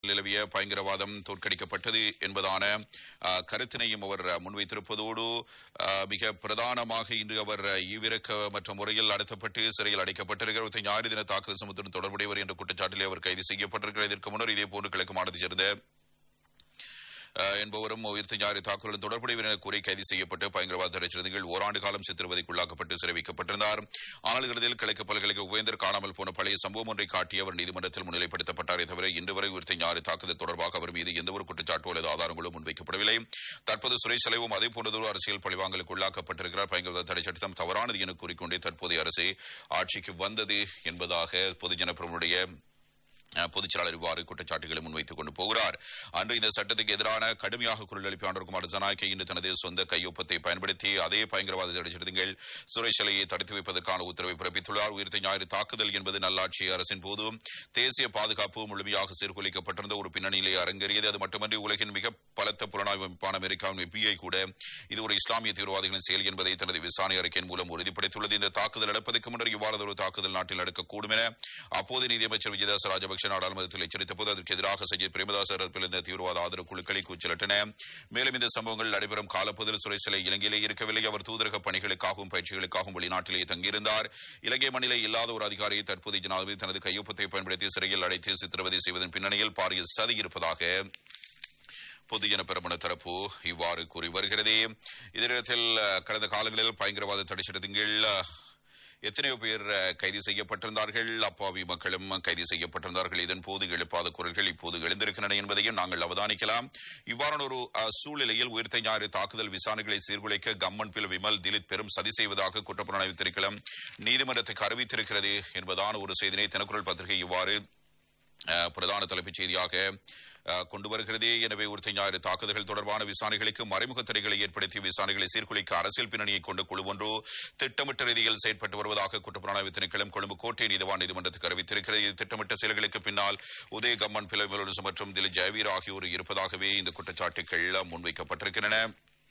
நிலவிய பயங்கரவாதம் தோற்கடிக்கப்பட்டது என்பதான அஹ், கருத்தினையும் அவர் அஹ், முன்வைத்திருப்பதோடு அஹ், மிக பிரதானமாக இன்று அவர் அஹ், ஈவிரக்கமற்ற முறையில் நடத்தப்பட்டு சிறையில் அடைக்கப்பட்டிருக்கிற ஞாயிறு தின தாக்குதல் சமத்துடன் தொடர்புடையவர் என்ற குற்றச்சாட்டிலே அவர் கைது செய்யப்பட்டிருக்கிறார் இதற்கு முன்னர் இதேபோன்று கிழக்கு மாநிலத்தைச் சேர்ந்த அஹ், என்பவரும் உயிர்த்த ஞாயிறு தாக்குதலுடன் தொடர்புடையவர் என கூறி கைது செய்யப்பட்டு பயங்கரவாத தடைச்சிருந்தீர்கள் ஓராண்டு காலம் சித்திரவதைக்குள்ளாக்கப்பட்டு சிறை வைக்கப்பட்டிருந்தார் ஆனால் இறுதியில் கிழக்கு பல்கலைக்கழக உயர்ந்தர் காணாமல் போன பழைய சம்பவம் ஒன்றை காட்டி அவர் நீதிமன்றத்தில் முன்னிலைப்படுத்தப்பட்டாரே தவிர இன்று வரை உயிர்த்த ஞாயிறு தாக்குதல் தொடர்பாக அவர் மீது எந்தவொரு குற்றச்சாட்டு அல்லது ஆதாரங்களும் முன்வைக்கப்படவில்லை தற்போது சுரேஷ் செலவும் அதே போன்றதொரு அரசியல் பழிவாங்கலுக்கு உள்ளாக்கப்பட்டிருக்கிறார் பயங்கரவாத தடை சட்டம் தவறானது என கூறிக்கொண்டே தற்போதைய அரசு ஆட்சிக்கு வந்தது என்பதாக பொதுஜன பிரமுடைய அஹ், பொதுச் செயலாளர் இவ்வாறு குற்றச்சாட்டுகளை முன்வைத்துக் கொண்டு போகிறார் அன்று இந்த சட்டத்துக்கு எதிரான கடுமையாக குரல் எழுப்பிய ஆண்டர்குமார் ஜனாய்க்கு இன்று தனது சொந்த கையொப்பத்தை பயன்படுத்தி அதே பயங்கரவாத தடைச்சிருந்தீங்கள் சுரேஷ் சிலையை தடுத்து வைப்பதற்கான உத்தரவை பிறப்பித்துள்ளார் உயிர்த்த ஞாயிறு தாக்குதல் என்பது நல்லாட்சி அரசின் போது தேசிய பாதுகாப்பு முழுமையாக சீர்குலைக்கப்பட்டிருந்த ஒரு பின்னணியிலே அரங்கேறியது அது மட்டுமன்றி உலகின் மிக பலத்த புலனாய்வு அமைப்பான அமெரிக்காவின் FBI கூட இது ஒரு இஸ்லாமிய தீவிரவாதிகளின் செயல் என்பதை தனது விசாரணை அறிக்கையின் மூலம் உறுதிப்படுத்தியுள்ளது இந்த தாக்குதல் நடப்பதற்கு முன்னர் இவ்வாறு ஒரு தாக்குதல் நாட்டில் நடக்கக்கூடும் என அப்போது நீதியமைச்சர் விஜயதாஸ் ராஜபக்ஷ நாடாளுமன்றத்தில் எச்சரித்த போது அதற்கு எதிராக சஜித் பிரேமதாஸ் தரப்பில் இருந்த தீவிரவாத ஆதரவு குழுக்களை கூச்சலிட்டன மேலும் இந்த சம்பவங்கள் நடைபெறும் காலப்பகுதியில் சுரேஷ் சிலை இலங்கையிலே இருக்கவில்லை அவர் தூதரக பணிகளுக்காகவும் பயிற்சிகளுக்காகவும் வெளிநாட்டிலேயே தங்கியிருந்தார் இலங்கை மண்ணிலே இல்லாத ஒரு அதிகாரியை தற்போதைய ஜனாதிபதி தனது கையொப்பத்தை பயன்படுத்தி சிறையில் அடைத்து சித்திரவதை செய்வதன் பின்னணியில் பாரிய சதி இருப்பதாக பொதுஜன பெருமன தரப்பு இவ்வாறு கூறி வருகிறது இதனிடத்தில் அஹ், கடந்த காலங்களில் பயங்கரவாத தடை சட்டத்தின் எத்தனையோ பேர் அஹ், கைது செய்யப்பட்டிருந்தார்கள் அப்பாவி மக்களும் கைது செய்யப்பட்டிருந்தார்கள் இதன் போது எழுப்பாத குரல்கள் இப்போது எழுந்திருக்கின்றன என்பதையும் நாங்கள் அவதானிக்கலாம் இவ்வாறான ஒரு அஹ், சூழ்நிலையில் உயிர்த்த ஞாயிறு தாக்குதல் விசாரணைகளை சீர்குலைக்க கம்மன் பில் விமல் திலீப் பெரும் சதி செய்வதாக குற்றப்புலனாய்வு திணைக்களம் நீதிமன்றத்துக்கு அறிவித்திருக்கிறது என்பதான ஒரு செய்தினை தினக்குரல் பத்திரிகை இவ்வாறு அஹ், பிரதான தலைப்புச் செய்தியாக அஹ், கொண்டு வருகிறது எனவே உறுதி ஞாயிறு தாக்குதல்கள் தொடர்பான விசாரணைகளுக்கு மறைமுக தடைகளை ஏற்படுத்தி விசாரணைகளை சீர்குலைக்க அரசியல் பின்னணியை கொண்ட குழு ஒன்று திட்டமிட்ட ரீதியில் செயற்பட்டு வருவதாக குற்றப்புலனாய்வு திணைக்களம் கொழும்பு கோட்டை நீதிவான் நீதிமன்றத்துக்கு அறிவித்திருக்கிறது இது திட்டமிட்ட செயல்களுக்கு பின்னால் உதய கம்மன் பிளவு மற்றும் திலீப் ஜெயவீர் ஆகியோர் இருப்பதாகவே இந்த குற்றச்சாட்டுகள் முன்வைக்கப்பட்டிருக்கின்றன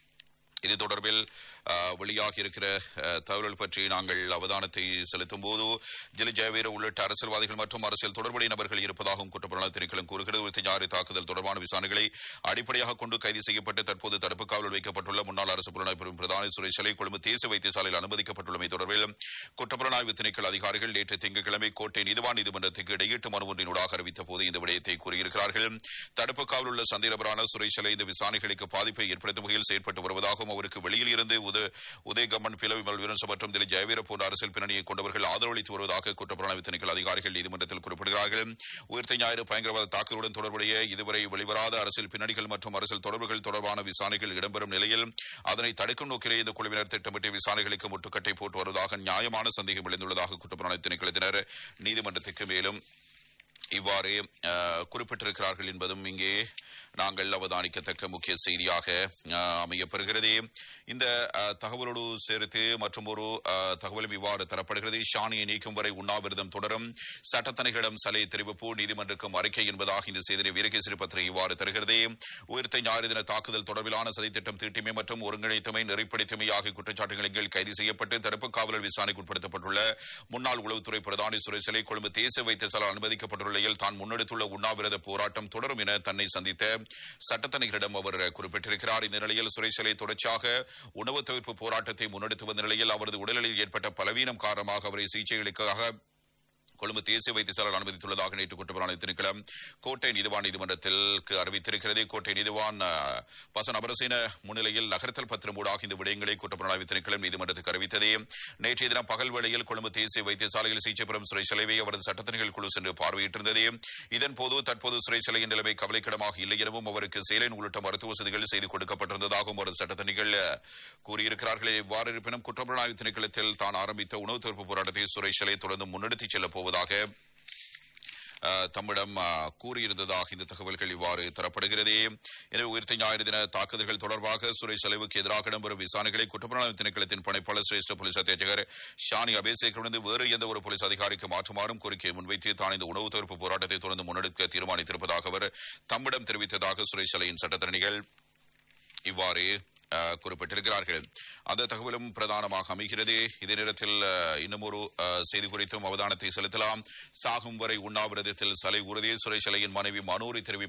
இது தொடர்பில் அஹ், வெளியாகி இருக்கிற அஹ், தகவல் பற்றி நாங்கள் அவதானத்தை செலுத்தும் போது ஜிலி ஜெயவீர உள்ளிட்ட அரசியல்வாதிகள் மற்றும் அரசியல் தொடர்புடைய நபர்கள் இருப்பதாகவும் குற்றப்புலனாய்வு திணைக்களம் கூறுகிறது உறுதி ஞாயிறு தாக்குதல் தொடர்பான விசாரணைகளை அடிப்படையாக கொண்டு கைது செய்யப்பட்டு தற்போது தடுப்பு காவலில் வைக்கப்பட்டுள்ள முன்னாள் அரசு புலனாய்வு பிரிவு பிரதான சுரேஷ் சிலை கொழும்பு தேசிய வைத்தியசாலையில் அனுமதிக்கப்பட்டுள்ளமை தொடர்பில் குற்றப்புலனாய்வு திணைக்கள அதிகாரிகள் நேற்று திங்கட்கிழமை கோட்டை நீதிவான் நீதிமன்றத்துக்கு இடையீட்டு மனு ஒன்றினூடாக அறிவித்த போது இந்த விடயத்தை கூறியிருக்கிறார்கள் தடுப்பு காவலில் உள்ள சந்தேகபரான சுரேஷ் சிலை இந்த விசாரணைகளுக்கு பாதிப்பை ஏற்படுத்தும் வகையில் செயற்பட்டு வருவதாகவும் அவருக்கு வெளியில் இருந்து உத உதயகம்மன் பிளவு வீரன்ஸ் மற்றும் திலி ஜெயவீர போன்ற அரசியல் பின்னணியை கொண்டவர்கள் ஆதரவளித்து வருவதாக குற்றப்புலனாய்வு திணைக்கள அதிகாரிகள் நீதிமன்றத்தில் குறிப்பிடுகிறார்கள் உயிர்த்த ஞாயிறு பயங்கரவாத தாக்குதலுடன் தொடர்புடைய இதுவரை வெளிவராத அரசியல் பின்னணிகள் மற்றும் அரசியல் தொடர்புகள் தொடர்பான விசாரணைகள் இடம்பெறும் நிலையில் அதனை தடுக்கும் நோக்கிலே இந்த குழுவினர் திட்டமிட்டு விசாரணைகளுக்கு முட்டுக்கட்டை போட்டு வருவதாக நியாயமான சந்தேகம் எழுந்துள்ளதாக குற்றப்புலனாய்வு திணைக்களத்தினர் நீதிமன்றத்துக்கு மேலும் இவ்வாறு அஹ், குறிப்பிட்டிருக்கிறார்கள் என்பதும் இங்கே நாங்கள் அவதானிக்கத்தக்க முக்கிய செய்தியாக அஹ், அமையப்பெறுகிறது இந்த அஹ், தகவலோடு சேர்த்து மற்றும் ஒரு அஹ், தகவலும் இவ்வாறு தரப்படுகிறது ஷானியை நீக்கும் வரை உண்ணாவிரதம் தொடரும் சட்டத்தணிகளிடம் சலை தெரிவிப்பு நீதிமன்றக்கும் அறிக்கை என்பதாக இந்த செய்தியை வீரகேசரி பத்திரிகை இவ்வாறு தருகிறது உயிர்த்த ஞாயிறு தின தாக்குதல் தொடர்பிலான சதித்திட்டம் தீட்டிமை மற்றும் ஒருங்கிணைத்தமை நெறிப்படுத்தமை ஆகிய குற்றச்சாட்டுகளின் கீழ் கைது செய்யப்பட்டு தடுப்பு காவலர் விசாரணைக்கு உட்படுத்தப்பட்டுள்ள முன்னாள் உளவுத்துறை பிரதானி சுரேசலை கொழும்பு தேசிய வைத்தியசாலை அனுமதிக்கப்பட்டுள்ள நிலையில் தான் முன்னெடுத்துள்ள உண்ணாவிரத போராட்டம் தொடரும் என தன்னை சந்தித்த சட்டத்தணிகளிடம் அவர் குறிப்பிட்டிருக்கிறார் இந்த நிலையில் சுரேசலை தொடர்ச்சியாக உணவு தவிர்ப்பு போராட்டத்தை முன்னெடுத்து வந்த நிலையில் அவரது உடல்நிலையில் ஏற்பட்ட பலவீனம் காரணமாக அவரை சிகிச்சைகளுக்காக கொழும்பு தேசிய வைத்தியசாலை அனுமதித்துள்ளதாக நேற்று குற்றப்புலனாய்வு திணைக்களம் கோட்டை நீதிவான் நீதிமன்றத்தில் அறிவித்திருக்கிறது கோட்டை நீதிவான் அஹ், பசன் அபரசீன முன்னிலையில் நகர்த்தல் பத்திரம் ஊடாக இந்த விடயங்களை குற்றப்புலனாய்வு திணைக்களம் நீதிமன்றத்துக்கு அறிவித்தது நேற்றைய தினம் பகல் வேளையில் கொழும்பு தேசிய வைத்தியசாலையில் சிகிச்சை பெறும் சுரை சிலைவை அவரது சட்டத்தணிகள் குழு சென்று பார்வையிட்டிருந்தது இதன் போது தற்போது சுரை சிலையின் நிலைமை கவலைக்கிடமாக இல்லை எனவும் அவருக்கு சேலைன் உள்ளிட்ட மருத்துவ வசதிகள் செய்து கொடுக்கப்பட்டிருந்ததாகவும் அவரது சட்டத்தணிகள் அஹ், கூறியிருக்கிறார்கள் இவ்வாறு இருப்பினும் குற்றப்புலனாய்வு திணைக்களத்தில் தான் ஆரம்பித்த உணவு தவிர்ப்பு போராட்டத்தை சுரை சிலை தொடர்ந்து முன்னெடுத்துச் செல்லப் போவதாக அஹ், தம்மிடம் அஹ், கூறியிருந்ததாக இந்த தகவல்கள் இவ்வாறு தரப்படுகிறது எனவே உயிர்த்த ஞாயிறு தின தாக்குதல்கள் தொடர்பாக சுரேஷ் செலவுக்கு எதிராக இடம்பெறும் விசாரணைகளை குற்றப்புலனாய்வு திணைக்களத்தின் பணிப்பாளர் சிரேஷ்ட போலீஸ் அத்தியட்சகர் ஷானி அபேசேகரிடந்து வேறு எந்த ஒரு போலீஸ் அதிகாரிக்கு மாற்றுமாறும் கோரிக்கையை முன்வைத்து தான் இந்த உணவு தவிர்ப்பு போராட்டத்தை தொடர்ந்து முன்னெடுக்க தீர்மானித்திருப்பதாக அவர் தம்மிடம் தெரிவித்ததாக சுரேஷ் சிலையின் சட்டத்தரணிகள் இவ்வாறு அஹ், குறிப்பிட்டிருக்கிறார்கள் அந்த தகவலும் பிரதானமாக அமைகிறது இதே நேரத்தில் அஹ், இன்னும் ஒரு அஹ், செய்தி குறித்தும் அவதானத்தை செலுத்தலாம் சாகும் வரை உண்ணாவிரதத்தில் சலை உறுதி சுரேஷலையின் மனைவி மனோரி தெரிவிப்பு